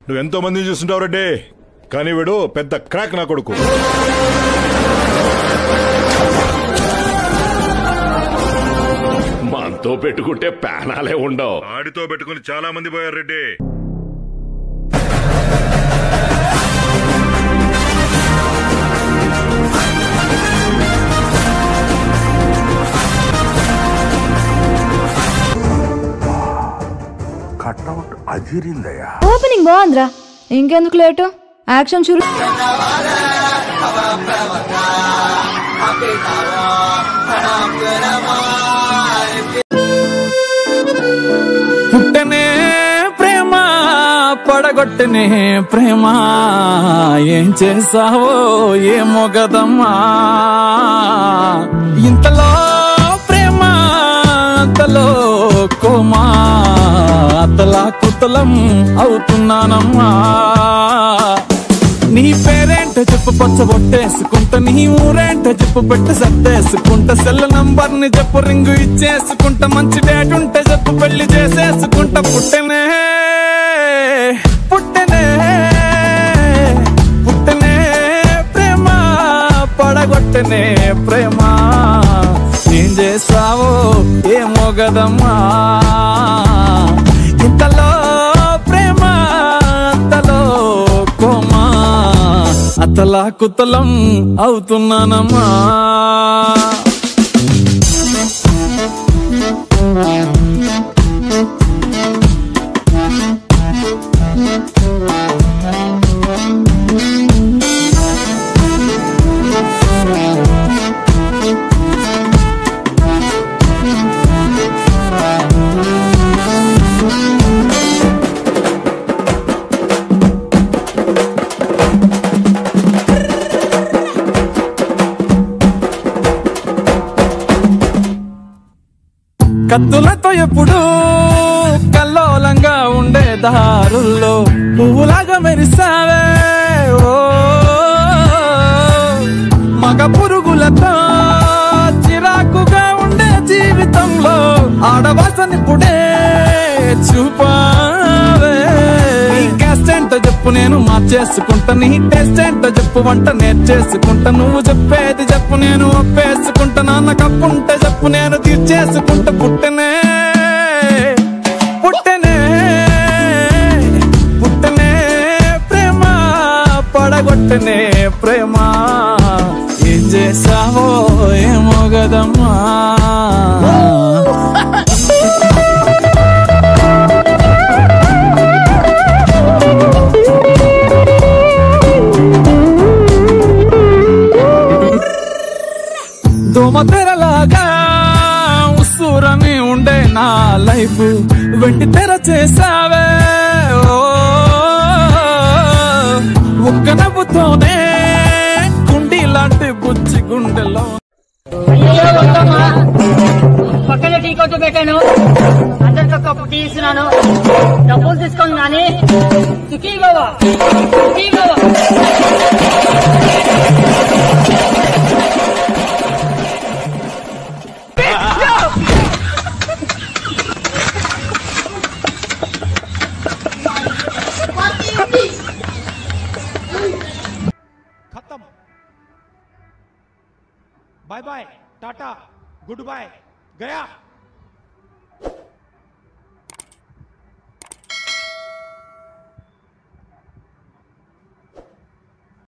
నువ్వు ఎంతో మందిని చూస్తుంటావు రెడ్డి కానీ వీడు పెద్ద క్రాక్ నా కొడుకు మనతో పెట్టుకుంటే ప్రాణాలే ఉండవు ఆడితో పెట్టుకుని చాలా మంది పోయారు రెడ్డి కట్అవుట్ అదిరిందయ్యా ఓపెనింగ్ బాగుందిరా ఇంకెందుకు లేటు యాక్షన్ షురు పుట్టనే ప్రేమ పడగొట్టనే ప్రేమ ఏం చేసావో ఏమో గదమ్మా ఇంతలో ప్రేమ అంతలో కోమా అతలా కుతలం అవుతున్నానమ్మా నీ పేరేంటో చెప్పు పచ్చ బొట్టేసుకుంటా నీ ఊరేంటో చెప్పు పెట్టి సర్దేసుకుంటా సెల్ నంబర్ ని చెప్పు రింగు ఇచ్చేసుకుంటా మంచి డేట్ ఉంటే చెప్పు పెళ్లి చేసేసుకుంటా పుట్టనే పుట్టనే పుట్టనే ప్రేమ పడగొట్టనే ప్రేమ ఏం చేసావో ఏమో గదమ్మా ఇంతలో ప్రేమ అంతలో కోమా అతలా కుతలం అవుతున్నానమ్మా కత్తులతో ఎప్పుడు కల్లోలంగా ఉండే దారుల్లో పువ్వులాగా మెరిసావే ఓ మగ పురుగులతో చిరాకుగా ఉండే జీవితంలో ఆడవాసనిప్పుడే చూపావే నీ క్యాస్ట్ ఏంటో చెప్పు నేను మార్చేసుకుంటా నీ టేస్ట్ ఏంటో చెప్పు వంట నేర్చేసుకుంటా నువ్వు చెప్పేది చెప్పు నేను ఒప్పేసుకుంటా నాన్న కప్పుంటే చెప్పు నేను తీర్చేసుకుంటా పుట్టనే పుట్టనే పుట్టనే ప్రేమ పడగొట్టనే ప్రేమ ఏం చేసావో ఏమో గదమ్మా దోమతెరలాగా ఉస్సూరని ఉండే నా లైఫ్ వెండి తెర చేసావే ఓ, ఒక్క నవ్వుతోనే కుండి లాంటి బుచ్చి గుండెలో అయ్యో వద్దమ్మా పక్కన టీ కొట్టు పెట్టాను అందరికి ఒక కప్పు టీ ఇస్తున్నాను డబ్బులు తీసుకోండి నాని సుఖీ బాబా సుఖీ బాబా खत्म bye bye tata good bye गया